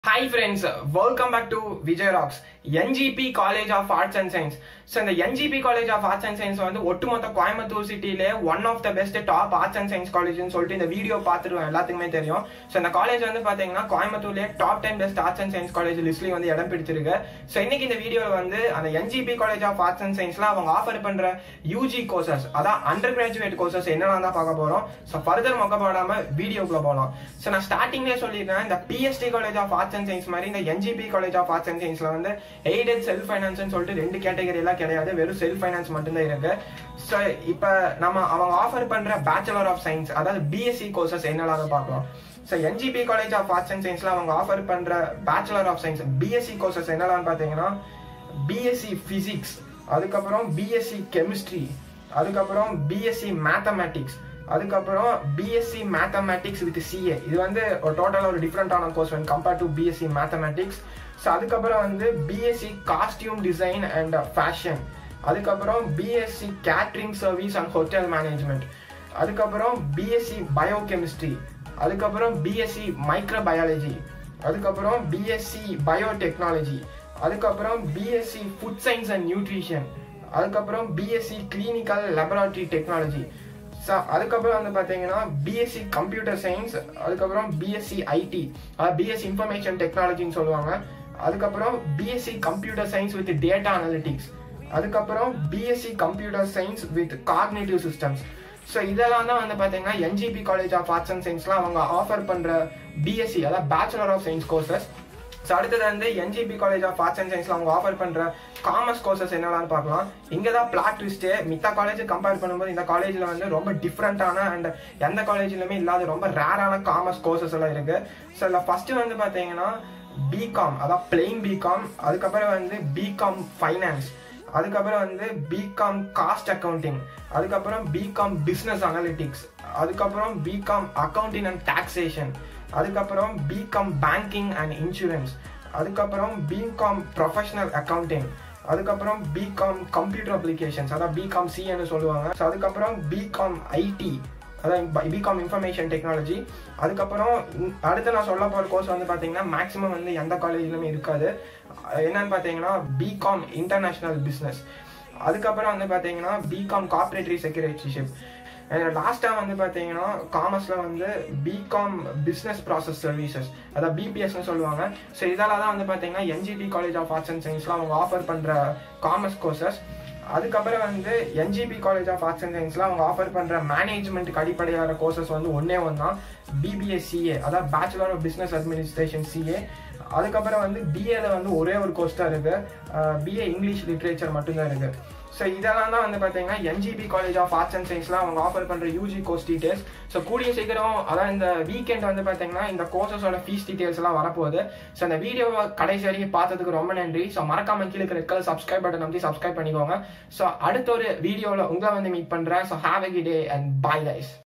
hi friends welcome back to Vijay rocks N G P college of arts and science so இந்த N G P college of arts and science வந்து ஒட்டுமொத்த கோயம்புத்தூர் சிட்டிலே one of the best top arts and science காலேஜ்னு சொல்லிட்டு இந்த video பார்த்துருவோம் எல்லாத்துக்குமே தெரியும் ஸோ இந்த காலேஜ் வந்து பார்த்தீங்கன்னா கோயம்புத்தூர்லேயே top ten best arts and science college லிஸ்ட்லேயும் வந்து இடம் பிடிச்சிருக்கு ஸோ இன்னைக்கு இந்த வீடியோவில் வந்து அந்த N G P college of arts and சயின்ஸ்ல அவங்க ஆஃபர் பண்ற யூஜி கோர்சஸ் அதான் அண்டர் கிராஜுவேட் கோர்சஸ் என்னெல்லாம் தான் பார்க்க போறோம் ஸோ ஃபர்தர் மொக்க போடாம வீடியோக்குள்ள போகலாம் ஸோ நான் ஸ்டார்டிங்லேயே சொல்லியிருக்கேன் இந்த P S T college of arts and science மாதிரி இந்த N G P college of arts and சயின்ஸ்ல வந்து எய்டட் செல்ஃப் ஃபைனான்ஸ் சொல்லிட்டு ரெண்டு கேட்டகரி எல்லாம் கிடையாது வெறும் செல்ஃப் ஃபைனான்ஸ் மட்டும்தான் இருக்கு ஸோ இப்போ நம்ம அவங்க ஆஃபர் பண்ற பேச்சுலர் ஆஃப் சயின்ஸ் அதாவது பிஎஸ்சி கோர்சஸ் என்னெல்லாம் பார்க்கலாம் so NGP college of arts and சயின்ஸ்ல அவங்க ஆஃபர் பண்ற bachelor of science BSc courses என்னெல்லாம் பார்த்தீங்கன்னா பிஎஸ்சி பிசிக்ஸ் அதுக்கப்புறம் பிஎஸ்சி கெமிஸ்ட்ரி அதுக்கப்புறம் பிஎஸ்சி மேத்தமேட்டிக்ஸ் அதுக்கப்புறம் பிஎஸ்சி மேத்தமேட்டிக்ஸ் வித் சிஏ இது வந்து ஒரு டோட்டலாக ஒரு டிஃப்ரெண்டான course when compare to BSc mathematics so அதுக்கப்புறம் வந்து BSc costume design and fashion அதுக்கப்புறம் BSc catering service and hotel management அதுக்கப்புறம் பிஎஸ்சி பயோகெமிஸ்ட்ரி அதுக்கப்புறம் பிஎஸ்சி மைக்ரோபயாலஜி அதுக்கப்புறம் பிஎஸ்சி பயோடெக்னாலஜி அதுக்கப்புறம் BSc food science and nutrition அதுக்கப்புறம் BSc clinical laboratory technology so அதுக்கப்புறம் வந்து பார்த்தீங்கன்னா பிஎஸ்சி கம்ப்யூட்டர் சயின்ஸ் அதுக்கப்புறம் பிஎஸ்சி ஐடி அதாவது பிஎஸ்சி இன்ஃபர்மேஷன் டெக்னாலஜின்னு சொல்லுவாங்க அதுக்கப்புறம் BSc computer science with data analytics அதுக்கப்புறம் BSc computer science with cognitive systems so இதெல்லாம் தான் வந்து பார்த்தீங்கன்னா NGP college of arts and சயின்ஸ்லாம் அவங்க ஆஃபர் பண்ணுற பிஎஸ்சி அதாவது bachelor of science courses so அடுத்தது வந்து NGP college of arts and சயின்ஸ்ல அவங்க ஆஃபர் பண்ற காமர்ஸ் கோர்சஸ் என்னெல்லாம் பார்க்கலாம் இங்க தான் பிளாட் ட்விஸ்டே மித்த காலேஜ் கம்பேர் பண்ணும்போது இந்த காலேஜ்ல வந்து ரொம்ப டிஃப்ரெண்டான அண்ட் எந்த காலேஜ்லயுமே இல்லாத ரொம்ப ரேரான காமர்ஸ் கோர்சஸ் எல்லாம் இருக்கு ஸோ இதில் ஃபர்ஸ்ட் வந்து பார்த்தீங்கன்னா பிகாம் அதான் பிளெயின் பிகாம் அதுக்கப்புறம் வந்து பிகாம் ஃபைனான்ஸ் அதுக்கப்புறம் வந்து பிகாம் காஸ்ட் அக்கௌண்டிங் அதுக்கப்புறம் பிகாம் பிஸ்னஸ் அனாலிட்டிக்ஸ் அதுக்கப்புறம் பிகாம் அக்கௌண்டிங் அண்ட் டாக்ஸேஷன் அதுக்கப்புறம் பிகாம் பேங்கிங் அண்ட் இன்சூரன்ஸ் அதுக்கப்புறம் பிகாம் ப்ரொஃபஷனல் அக்கௌண்டிங் அதுக்கப்புறம் பிகாம் கம்ப்யூட்டர் அப்ளிகேஷன்ஸ் அதான் பிகாம் சின்னு சொல்லுவாங்க ஸோ அதுக்கப்புறம் பிகாம் ஐடி அதான் பிகாம் இன்ஃபர்மேஷன் டெக்னாலஜி அதுக்கப்புறம் அடுத்து நான் சொல்ல போகிற கோர்ஸ் வந்து பார்த்தீங்கன்னா மேக்ஸிமம் வந்து எந்த காலேஜ்லையுமே இருக்காது என்னன்னு பார்த்தீங்கன்னா பிகாம் இன்டர்நேஷ்னல் பிஸ்னஸ் அதுக்கப்புறம் வந்து பார்த்தீங்கன்னா பிகாம் கார்பரேட்டரி செக்யூரிட்டிஷிப் லாஸ்ட்டாக வந்து பார்த்தீங்கன்னா காமர்ஸில் வந்து பிகாம் பிஸ்னஸ் ப்ராசஸ் சர்வீசஸ் அதாவது பிபிஎஸ்னு சொல்லுவாங்க ஸோ இதெல்லாம் தான் வந்து பார்த்தீங்கன்னா NGP college of arts and சயின்ஸ்லாம் அவங்க ஆஃபர் பண்ணுற காமர்ஸ் கோர்சஸ் அதுக்கப்புறம் வந்து NGP college of arts and சயின்ஸ்ல அவங்க ஆஃபர் பண்ற மேனேஜ்மெண்ட்டுக்கு அடிப்படையான கோர்சஸ் வந்து ஒன்னே ஒன்று தான் பிபிஎஸ் சிஏ அதாவது bachelor of business administration CA அதுக்கப்புறம் வந்து பிஏல வந்து ஒரே ஒரு கோர்ஸ் தான் இருக்கு பிஏ இங்கிலீஷ் லிட்ரேச்சர் மட்டும்தான் இருக்கு ஸோ இதெல்லாம் தான் வந்து பார்த்தீங்கன்னா NGP college of arts and சயின்ஸ்ல அவங்க ஆஃபர் பண்ற யூஜி கோர்ஸ் டீடைல்ஸ் ஸோ கூடிய சீக்கிரம் அதான் இந்த வீக்கெண்ட் வந்து பார்த்தீங்கன்னா இந்த கோர்சஸோட ஃபீஸ் டீடைல்ஸ் எல்லாம் வரப்போகுது ஸோ அந்த வீடியோவை கடைசி வரைக்கும் பார்த்ததுக்கு ரொம்ப நன்றி ஸோ மறக்காம கீழே இருக்கிற சப்ஸ்கிரைப் பட்டன் வந்து சப்ஸ்கிரைப் பண்ணிக்கோங்க ஸோ அடுத்த ஒரு வீடியோவில் உங்களை வந்து மீட் பண்றேன் so have a day and bye lies